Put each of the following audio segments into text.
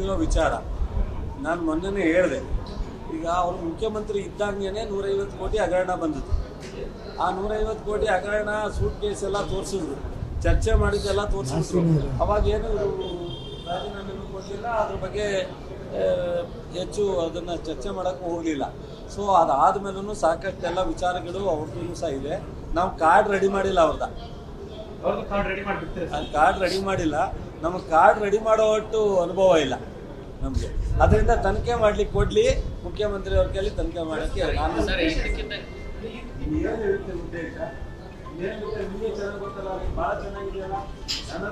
ಗೊತ್ತಿರೋ ವಿಚಾರ ನಾನು ಮೊನ್ನೆನೇ ಹೇಳಿದೆ ಈಗ ಅವರು ಮುಖ್ಯಮಂತ್ರಿ ಇದ್ದಂಗೆನೆ ನೂರೈವತ್ತು ಕೋಟಿ ಹಗರಣ ಬಂದಿತ್ತು ಆ ನೂರೈವತ್ತು ಕೋಟಿ ಹಗರಣ ಸೂಟ್ ಕೇಸ್ ಎಲ್ಲ ತೋರಿಸಿದ್ರು ಚರ್ಚೆ ಮಾಡಿದ್ದೆಲ್ಲ ತೋರಿಸಿದ್ರು ಅವಾಗ ಏನು ಇವರು ರಾಜೀನಾಮೆನೂ ಕೊಡಲಿಲ್ಲ ಅದ್ರ ಬಗ್ಗೆ ಆ, ಹೆಚ್ಚು ಅದನ್ನು ಚರ್ಚೆ ಮಾಡೋಕ್ಕೆ ಹೋಗಲಿಲ್ಲ ಸೊ ಅದಾದ್ಮೇಲೂ ಸಾಕಷ್ಟೆಲ್ಲ ವಿಚಾರಗಳು ಅವ್ರದ್ದು ಸಹ ಇದೆ ನಾವು ಕಾರ್ಡ್ ರೆಡಿ ಮಾಡಿಲ್ಲ ಅವ್ರದ್ದು ಅವ್ರದ್ದು ಕಾರ್ಡ್ ರೆಡಿ ಮಾಡಿಬಿಡ್ತೀರಿ ಆ ಕಾರ್ಡ್ ರೆಡಿ ಮಾಡಿಲ್ಲ ನಮಗೆ ಕಾರ್ಡ್ ರೆಡಿ ಮಾಡೋ ಒಟ್ಟು ಅನುಭವ ಇಲ್ಲ ನಮಗೆ ಅದರಿಂದ ತನಿಖೆ ಮಾಡ್ಲಿಕ್ಕೆ ಕೊಡ್ಲಿ ಮುಖ್ಯಮಂತ್ರಿ ಅವ್ರ ಕೈಲಿ ತನಿಖೆ ಮಾಡಕ್ಕೆ ನಾನು ಸರ್ ಇದಕ್ಕಿಂತ ಏನು ಇರುತ್ತೆ ಉದ್ದೇಶ ಏನು ನಿಮಗೆ ಚೆನ್ನಾಗಿ ಗೊತ್ತಲ್ಲ ಅವ್ರಿಗೆ ಭಾಳ ಚೆನ್ನಾಗಿದೆಯಲ್ಲ ನನ್ನ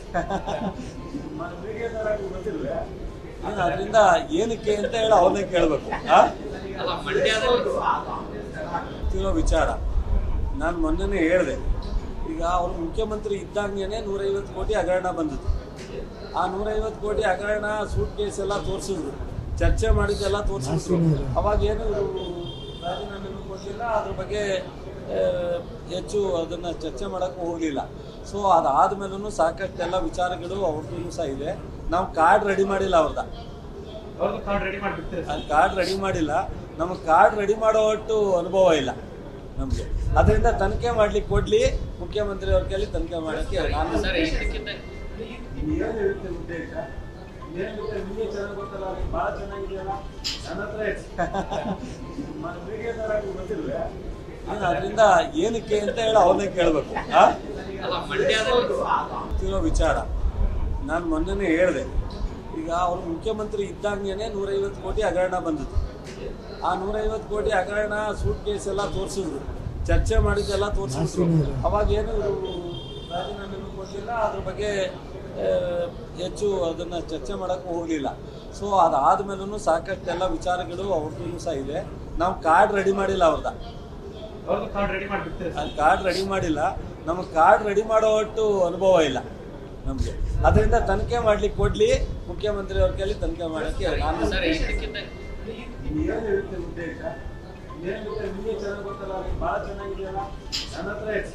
ಹತ್ರ ಗೊತ್ತಿಲ್ವೇ ಅದರಿಂದ ಏನಕ್ಕೆ ಅಂತ ಹೇಳಿ ಅವನ್ನೇ ಕೇಳಬೇಕು ಅಲ್ಲ ಮಂಡ್ಯದಲ್ಲಿ ಗೊತ್ತಿರೋ ವಿಚಾರ ನಾನು ಮೊನ್ನೆನೇ ಹೇಳಿದೆ ಈಗ ಅವರು ಮುಖ್ಯಮಂತ್ರಿ ಇದ್ದಂಗೆನೆ ನೂರೈವತ್ತು ಕೋಟಿ ಹಗರಣ ಬಂದಿತ್ತು ಆ ನೂರೈವತ್ತು ಕೋಟಿ ಹಗರಣ ಸೂಟ್ ಕೇಸ್ ಎಲ್ಲ ತೋರಿಸಿದ್ರು ಚರ್ಚೆ ಮಾಡಿದ್ದೆಲ್ಲ ತೋರಿಸಿದ್ರು ಅವಾಗ ಏನು ಇವರು ರಾಜೀನಾಮೆನೂ ಕೊಡಲಿಲ್ಲ ಅದ್ರ ಬಗ್ಗೆ ಆ, ಹೆಚ್ಚು ಅದನ್ನು ಚರ್ಚೆ ಮಾಡೋಕ್ಕೆ ಹೋಗಲಿಲ್ಲ ಸೊ ಅದಾದ್ಮೇಲೂ ಸಾಕಷ್ಟೆಲ್ಲ ವಿಚಾರಗಳು ಅವ್ರದ್ದು ಸಹ ಇದೆ ನಾವು ಕಾರ್ಡ್ ರೆಡಿ ಮಾಡಿಲ್ಲ ಅವ್ರದ್ದು ಅವ್ರದ್ದು ಕಾರ್ಡ್ ರೆಡಿ ಮಾಡಿಬಿಡ್ತೀರಿ ಆ ಕಾರ್ಡ್ ರೆಡಿ ಮಾಡಿಲ್ಲ ನಮಗೆ ಕಾರ್ಡ್ ರೆಡಿ ಮಾಡೋ ಒಟ್ಟು ಅನುಭವ ಇಲ್ಲ ನಮಗೆ ಅದರಿಂದ ತನಿಖೆ ಮಾಡ್ಲಿಕ್ಕೆ ಕೊಡ್ಲಿ ಮುಖ್ಯಮಂತ್ರಿ ಅವ್ರ ಕೈಲಿ ತನಿಖೆ ಮಾಡಕ್ಕೆ ನಾನು ಸರ್ ಇದಕ್ಕಿಂತ ಏನು ಇರುತ್ತೆ ಉದ್ದೇಶ ಏನಿರುತ್ತೆ ನಿಮಗೆ ಚೆನ್ನಾಗಿ ಗೊತ್ತಲ್ಲ ಅವ್ರಿಗೆ ಭಾಳ ಚೆನ್ನಾಗಿದೆಯಲ್ಲ ನನ್ನ ಹತ್ರ ಗೊತ್ತಿಲ್ವೇ ಅದರಿಂದ ಏನಕ್ಕೆ ಅಂತ ಹೇಳಿ ಅವನ್ನೇ ಕೇಳಬೇಕು ಅಲ್ಲ ಮಂಡ್ಯದಲ್ಲಿ ಗೊತ್ತಿರೋ ವಿಚಾರ ನಾನು ಮೊನ್ನೆನೇ ಹೇಳಿದೆ ಈಗ ಅವರು ಮುಖ್ಯಮಂತ್ರಿ ಇದ್ದಂಗೆನೆ ನೂರೈವತ್ತು ಕೋಟಿ ಹಗರಣ ಬಂದಿತ್ತು ಆ ನೂರೈವತ್ತು ಕೋಟಿ ಹಗರಣ ಸೂಟ್ ಕೇಸ್ ಎಲ್ಲ ತೋರಿಸಿದ್ರು ಚರ್ಚೆ ಮಾಡಿದ್ದೆಲ್ಲ ತೋರಿಸಿದ್ರು ಅವಾಗ ಏನು ಇವರು ರಾಜೀನಾಮೆನೂ ಕೊಡಲಿಲ್ಲ ಅದ್ರ ಬಗ್ಗೆ ಆ, ಹೆಚ್ಚು ಅದನ್ನು ಚರ್ಚೆ ಮಾಡೋಕ್ಕೆ ಹೋಗಲಿಲ್ಲ ಸೊ ಅದಾದ್ಮೇಲೂ ಸಾಕಷ್ಟೆಲ್ಲ ವಿಚಾರಗಳು ಅವ್ರದ್ದು ಸಹ ಇದೆ ನಾವು ಕಾರ್ಡ್ ರೆಡಿ ಮಾಡಿಲ್ಲ ಅವ್ರದ್ದು ಅವ್ರದ್ದು ಕಾರ್ಡ್ ರೆಡಿ ಮಾಡಿಬಿಡ್ತೀರಿ ಆ ಕಾರ್ಡ್ ರೆಡಿ ಮಾಡಿಲ್ಲ ನಮಗೆ ಕಾರ್ಡ್ ರೆಡಿ ಮಾಡೋ ಒಟ್ಟು ಅನುಭವ ಇಲ್ಲ ನಮಗೆ ಅದರಿಂದ ತನಿಖೆ ಮಾಡ್ಲಿಕ್ಕೆ ಕೊಡ್ಲಿ ಮುಖ್ಯಮಂತ್ರಿ ಅವ್ರ ಕೈಲಿ ತನಿಖೆ ಮಾಡಕ್ಕೆ ನಾನು ಸರ್ ಇದಕ್ಕಿಂತ ಏನು ಇರುತ್ತೆ ಉದ್ದೇಶ ಏನಿರುತ್ತೆ ನಿಮಗೆ ಚೆನ್ನಾಗಿ ಗೊತ್ತಲ್ಲ ಅವ್ರಿಗೆ ಭಾಳ ಚೆನ್ನಾಗಿದೆಯಲ್ಲ ನನ್ನ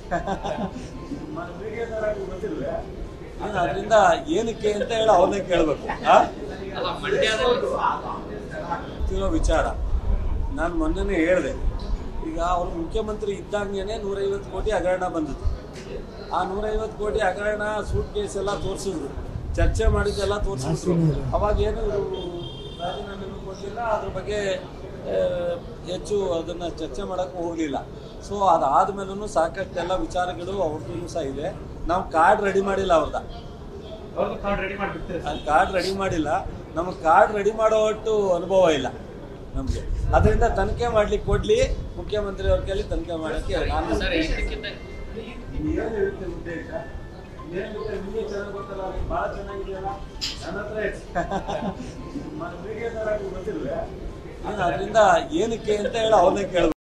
ಹತ್ರ ಗೊತ್ತಿಲ್ವೇ ಅದರಿಂದ ಏನಕ್ಕೆ ಅಂತ ಹೇಳಿ ಅವನ್ನೇ ಕೇಳಬೇಕು ಅಲ್ಲ ಮಂಡ್ಯದಲ್ಲಿ ಗೊತ್ತಿರೋ ವಿಚಾರ ನಾನು ಮೊನ್ನೆನೇ ಹೇಳಿದೆ ಈಗ ಅವರು ಮುಖ್ಯಮಂತ್ರಿ ಇದ್ದಂಗೆನೆ ನೂರೈವತ್ತು ಕೋಟಿ ಹಗರಣ ಬಂದಿತ್ತು ಆ ನೂರೈವತ್ತು ಕೋಟಿ ಹಗರಣ ಸೂಟ್ ಕೇಸ್ ಎಲ್ಲ ತೋರಿಸಿದ್ರು ಚರ್ಚೆ ಮಾಡಿದ್ದೆಲ್ಲ ತೋರಿಸಿದ್ರು ಅವಾಗ ಏನು ಇವರು ರಾಜೀನಾಮೆನೂ ಕೊಡಲಿಲ್ಲ ಅದ್ರ ಬಗ್ಗೆ ಆ, ಹೆಚ್ಚು ಅದನ್ನು ಚರ್ಚೆ ಮಾಡೋಕ್ಕೆ ಹೋಗಲಿಲ್ಲ ಸೊ ಅದಾದ್ಮೇಲೂ ಸಾಕಷ್ಟೆಲ್ಲ ವಿಚಾರಗಳು ಅವ್ರದ್ದು ಸಹ ಇದೆ ನಾವು ಕಾರ್ಡ್ ರೆಡಿ ಮಾಡಿಲ್ಲ ಅವ್ರದ್ದು ಅವ್ರದ್ದು ಕಾರ್ಡ್ ರೆಡಿ ಮಾಡಿಬಿಡ್ತೀರಿ ಆ ಕಾರ್ಡ್ ರೆಡಿ ಮಾಡಿಲ್ಲ ನಮಗೆ ಕಾರ್ಡ್ ರೆಡಿ ಮಾಡೋ ಒಟ್ಟು ಅನುಭವ ಇಲ್ಲ ನಮಗೆ ಅದರಿಂದ ತನಿಖೆ ಮಾಡ್ಲಿಕ್ಕೆ ಕೊಡ್ಲಿ ಮುಖ್ಯಮಂತ್ರಿ ಅವ್ರ ಕೈಲಿ ತನಿಖೆ ಮಾಡಕ್ಕೆ ನಾನು ಸರ್ ಇದಕ್ಕಿಂತ ಏನು ಇರುತ್ತೆ ಉದ್ದೇಶ ಏನಿರುತ್ತೆ ನಿಮಗೆ ಚೆನ್ನಾಗಿ ಗೊತ್ತಲ್ಲ ಅವ್ರಿಗೆ ಭಾಳ ಚೆನ್ನಾಗಿದೆಯಲ್ಲ ನನ್ನ ಹತ್ರ ಗೊತ್ತಿಲ್ವೇ ಅದರಿಂದ ಏನಕ್ಕೆ ಅಂತ ಹೇಳಿ ಅವನ್ನೇ ಕೇಳಬೇಕು